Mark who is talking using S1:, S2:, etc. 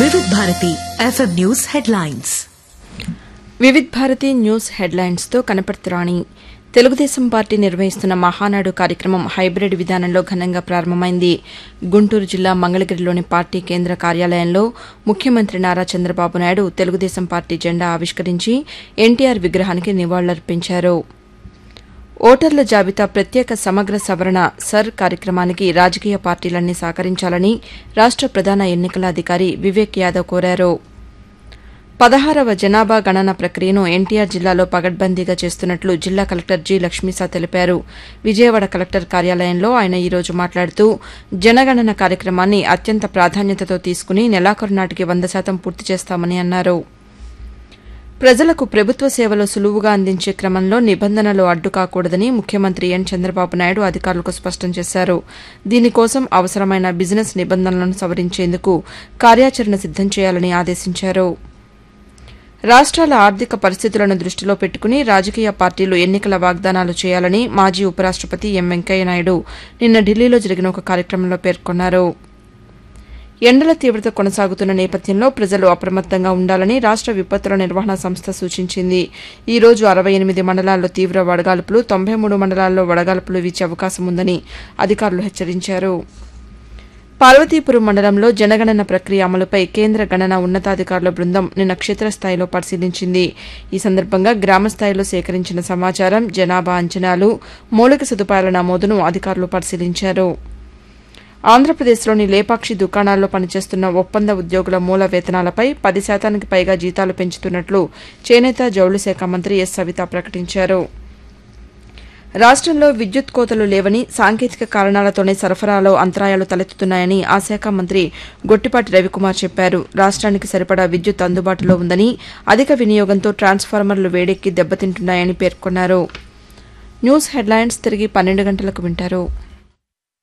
S1: వివిధ Bharati FM news headlines
S2: Vividh Bharati news హెడ్లైన్స్తో కనపడుతురాణి తెలుగుదేశం పార్టీ నిర్వహిస్తున్న మహానాడు కార్యక్రమం హైబ్రిడ్ విధానంలో ఘనంగా ప్రారంభమైంది గుంటూరు జిల్లా మంగళగిరిలోని పార్టీ కేంద్ర కార్యాలయంలో ముఖ్యమంత్రి నారా చంద్రబాబు నాయుడు తెలుగుదేశం పార్టీ జెండా ఆవిష్కరించి ఎన్టీఆర్ విగ్రహానికి నివాళులర్పించారు ఓటర్ల జాబితా ప్రత్యేక సమగ్ర సవరణ సర్ కార్యక్రమానికి రాజకీయ పార్టీలన్నీ సహకరించాలని రాష్ట ప్రధాన ఎన్నికల అధికారి వివేక్ యాదవ్ కోరారు పదహారవ జనాభా గణన ప్రక్రియను ఎన్టీఆర్ జిల్లాలో పగడ్బందీగా చేస్తున్నట్లు జిల్లా కలెక్టర్ జి లక్ష్మీసా తెలిపారు విజయవాడ కలెక్టర్ కార్యాలయంలో ఆయన ఈ రోజు మాట్లాడుతూ జనగణన కార్యక్రమాన్ని అత్యంత ప్రాధాన్యతతో తీసుకుని నెలాఖరు నాటికి వంద శాతం పూర్తి చేస్తామని అన్నారు ప్రజలకు ప్రభుత్వ సేవలు సులువుగా అందించే క్రమంలో నిబంధనలు అడ్డు కాకూడదని ముఖ్యమంత్రి ఎన్ చంద్రబాబు నాయుడు అధికారులకు స్పష్టం చేశారు దీనికోసం అవసరమైన బిజినెస్ నిబంధనలను సవరించేందుకు కార్యాచరణ సిద్దం చేయాలని ఆదేశించారు రాష్ట్రాల ఆర్థిక పరిస్థితులను దృష్టిలో పెట్టుకుని రాజకీయ పార్టీలు ఎన్నికల వాగ్దానాలు చేయాలని మాజీ ఉపరాష్టపతి ఎం వెంకయ్యనాయుడు నిన్న ఢిల్లీలో జరిగిన ఒక కార్యక్రమంలో పేర్కొన్నారు ఎండల తీవ్రత కొనసాగుతున్న నేపథ్యంలో ప్రజలు అప్రమత్తంగా ఉండాలని రాష్ట విపత్తుల నిర్వహణ సంస్థ సూచించింది ఈ రోజు అరవై ఎనిమిది మండలాల్లో తీవ్ర వడగాల్పులు తొంభై మూడు మండలాల్లో వడగాల్పులు వీచే అవకాశం ఉందని అధికారులు హెచ్చరించారు పార్వతీపురం మండలంలో జనగణన ప్రక్రియ అమలుపై కేంద్ర గణన ఉన్నతాధికారుల బృందం నిన్న క్షేత్రస్థాయిలో పరిశీలించింది ఈ సందర్భంగా గ్రామస్థాయిలో సేకరించిన సమాచారం జనాభా అంచనాలు మౌలిక సదుపాయాల నమోదును అధికారులు పరిశీలించారు ఆంధ్రప్రదేశ్లోని లేపాక్షి దుకాణాల్లో పనిచేస్తున్న ఒప్పంద ఉద్యోగుల మూల వేతనాలపై పది శాతానికి పైగా జీతాలు పెంచుతున్నట్లు చేనేత జౌళి శాఖ మంత్రి ఎస్ సవిత ప్రకటించారు రాష్టంలో విద్యుత్ కోతలు లేవని సాంకేతిక కారణాలతోనే సరఫరాలో అంతరాయాలు తలెత్తుతున్నాయని ఆ శాఖ మంత్రి గొట్టిపాటి రవికుమార్ చెప్పారు రాష్ట్రానికి సరిపడా విద్యుత్ అందుబాటులో ఉందని అధిక వినియోగంతో ట్రాన్స్ఫార్మర్లు వేడెక్కి దెబ్బతింటున్నాయని పేర్కొన్నారు న్యూస్ హెడ్లైన్స్ తిరిగి పన్నెండు గంటలకు వింటారు